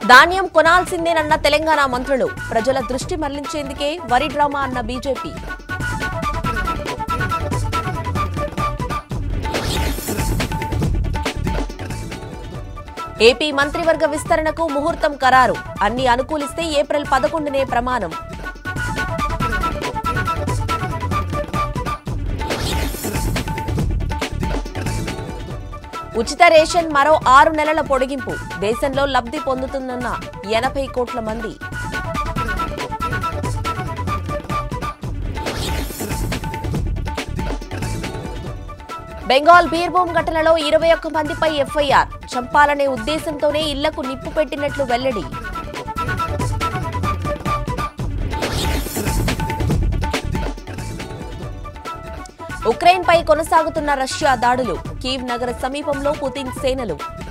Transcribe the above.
ధాన్యం కొనాల్సిందేనన్న తెలంగాణ మంత్రులు ప్రజల దృష్టి మళ్లించేందుకే వరి డ్రామా అన్న బీజేపీ ఏపీ మంత్రివర్గ విస్తరణకు ముహూర్తం ఖరారు అన్ని అనుకూలిస్తే ఏప్రిల్ పదకొండునే ప్రమాణం ఉచిత రేషన్ మరో ఆరు నెలల పొడిగింపు దేశంలో లబ్ధి పొందుతున్న ఎనభై కోట్ల మంది బెంగాల్ బీర్భూమ్ ఘటనలో ఇరవై ఒక్క మందిపై ఎఫ్ఐఆర్ చంపాలనే ఉద్దేశంతోనే ఇళ్లకు నిప్పు పెట్టినట్లు వెల్లడి ఉక్రెయిన్పై కొనసాగుతున్న రష్యా దాడులు కీవ్ నగర సమీపంలో పుతిన్ సేనలు